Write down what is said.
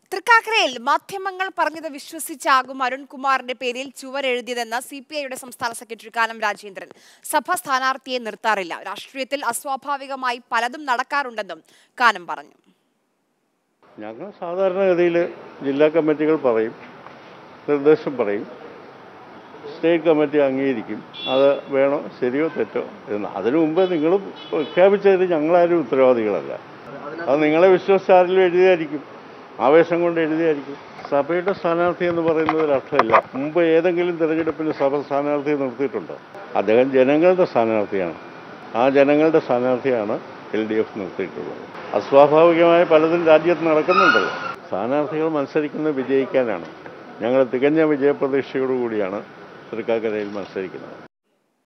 തൃക്കാക്കരയിൽ മാധ്യമങ്ങൾ പറഞ്ഞത് വിശ്വസിച്ചാകും അരുൺകുമാറിന്റെ പേരിൽ ചുവരെഴുതിയതെന്ന് സി പി ഐയുടെ സംസ്ഥാന സെക്രട്ടറി കാനം രാജേന്ദ്രൻ സഭ സ്ഥാനാർത്ഥിയെ നിർത്താറില്ല രാഷ്ട്രീയത്തിൽ അസ്വാഭാവികമായി പലതും നടക്കാറുണ്ടെന്നും കാനം പറഞ്ഞു ഞങ്ങൾ സാധാരണഗതിയിൽ ജില്ലാ കമ്മിറ്റികൾ പറയും നിർദ്ദേശം പറയും സ്റ്റേറ്റ് കമ്മിറ്റി അംഗീകരിക്കും അത് വേണോ ശരിയോ തെറ്റോ എന്ന് അതിനു മുമ്പ് നിങ്ങൾ പ്രഖ്യാപിച്ചതിന് ഞങ്ങളാരും ഉത്തരവാദികളല്ല അത് നിങ്ങളെ വിശ്വസിച്ച് ആരെങ്കിലും എഴുതിയായിരിക്കും ആവേശം കൊണ്ട് എഴുതിയായിരിക്കും സഭയുടെ സ്ഥാനാർത്ഥി എന്ന് പറയുന്നതിൽ അർത്ഥമില്ല മുമ്പ് ഏതെങ്കിലും തിരഞ്ഞെടുപ്പിന് സഭ സ്ഥാനാർത്ഥിയെ നിർത്തിയിട്ടുണ്ടോ അദ്ദേഹം ജനങ്ങളുടെ സ്ഥാനാർത്ഥിയാണ് ആ ജനങ്ങളുടെ സ്ഥാനാർത്ഥിയാണ് എൽ ഡി എഫ് നിർത്തിയിട്ടുള്ളത് അസ്വാഭാവികമായ പലതും രാജ്യത്ത് നടക്കുന്നുണ്ടല്ലോ സ്ഥാനാർത്ഥികൾ മത്സരിക്കുന്നത് വിജയിക്കാനാണ് ഞങ്ങൾ തികഞ്ഞ വിജയപ്രതീക്ഷയോടുകൂടിയാണ് തൃക്കാക്കരയിൽ മത്സരിക്കുന്നത്